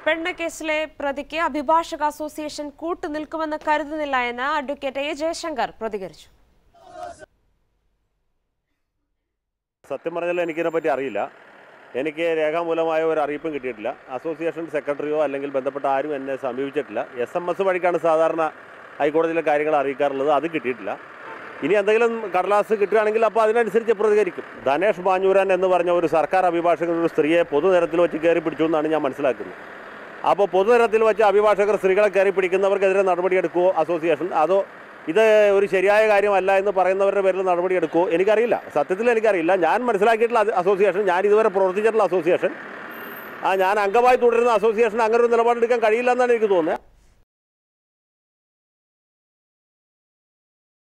പീഡന കേസിലെ പ്രതിക്ക് അഭിഭാഷക അസോസിയേഷൻ കൂട്ടുനിൽക്കുമെന്ന് കരുതുന്നില്ല എന്ന് അഡ്വക്കേറ്റ് എ ജയശങ്കർ പ്രതികരിച്ചു സത്യം പറഞ്ഞാൽ എനിക്കിതിനെ പറ്റി അറിയില്ല എനിക്ക് രേഖാമൂലമായ ഒരു അറിയിപ്പും കിട്ടിയിട്ടില്ല അസോസിയേഷൻ സെക്രട്ടറിയോ അല്ലെങ്കിൽ ബന്ധപ്പെട്ട ആരും എന്നെ സമീപിച്ചിട്ടില്ല എസ് എം എസ് വഴിക്കാണ് സാധാരണ ഹൈക്കോടതിയിലെ കാര്യങ്ങൾ അറിയിക്കാറുള്ളത് അത് കിട്ടിയിട്ടില്ല ഇനി എന്തെങ്കിലും കടലാസ് കിട്ടുകയാണെങ്കിൽ അപ്പോൾ അതിനനുസരിച്ച് പ്രതികരിക്കും ധനേഷ് മാഞ്ഞൂരാൻ എന്ന് പറഞ്ഞ ഒരു സർക്കാർ അഭിഭാഷകൻ ഒരു സ്ത്രീയെ പൊതുനിരത്തിൽ വെച്ച് കയറി പിടിച്ചു എന്നാണ് ഞാൻ മനസ്സിലാക്കുന്നത് അപ്പോൾ പൊതുനിരത്തിൽ വെച്ച് അഭിഭാഷകർ സ്ത്രീകളെ കയറി പിടിക്കുന്നവർക്കെതിരെ നടപടിയെടുക്കുമോ അസോസിയേഷൻ അതോ ഇത് ഒരു ശരിയായ കാര്യമല്ല എന്ന് പറയുന്നവരുടെ പേരിൽ നടപടിയെടുക്കുമോ എനിക്കറിയില്ല സത്യത്തിൽ എനിക്കറിയില്ല ഞാൻ മനസ്സിലാക്കിയിട്ടുള്ള അത് അസോസിയേഷൻ ഞാൻ ഇതുവരെ പ്രവർത്തിച്ചിട്ടുള്ള അസോസിയേഷൻ ആ ഞാൻ അംഗമായി തുടരുന്ന അസോസിയേഷൻ അങ്ങനെ ഒരു നിലപാടെടുക്കാൻ കഴിയില്ല എന്നാണ് എനിക്ക് തോന്നുന്നത്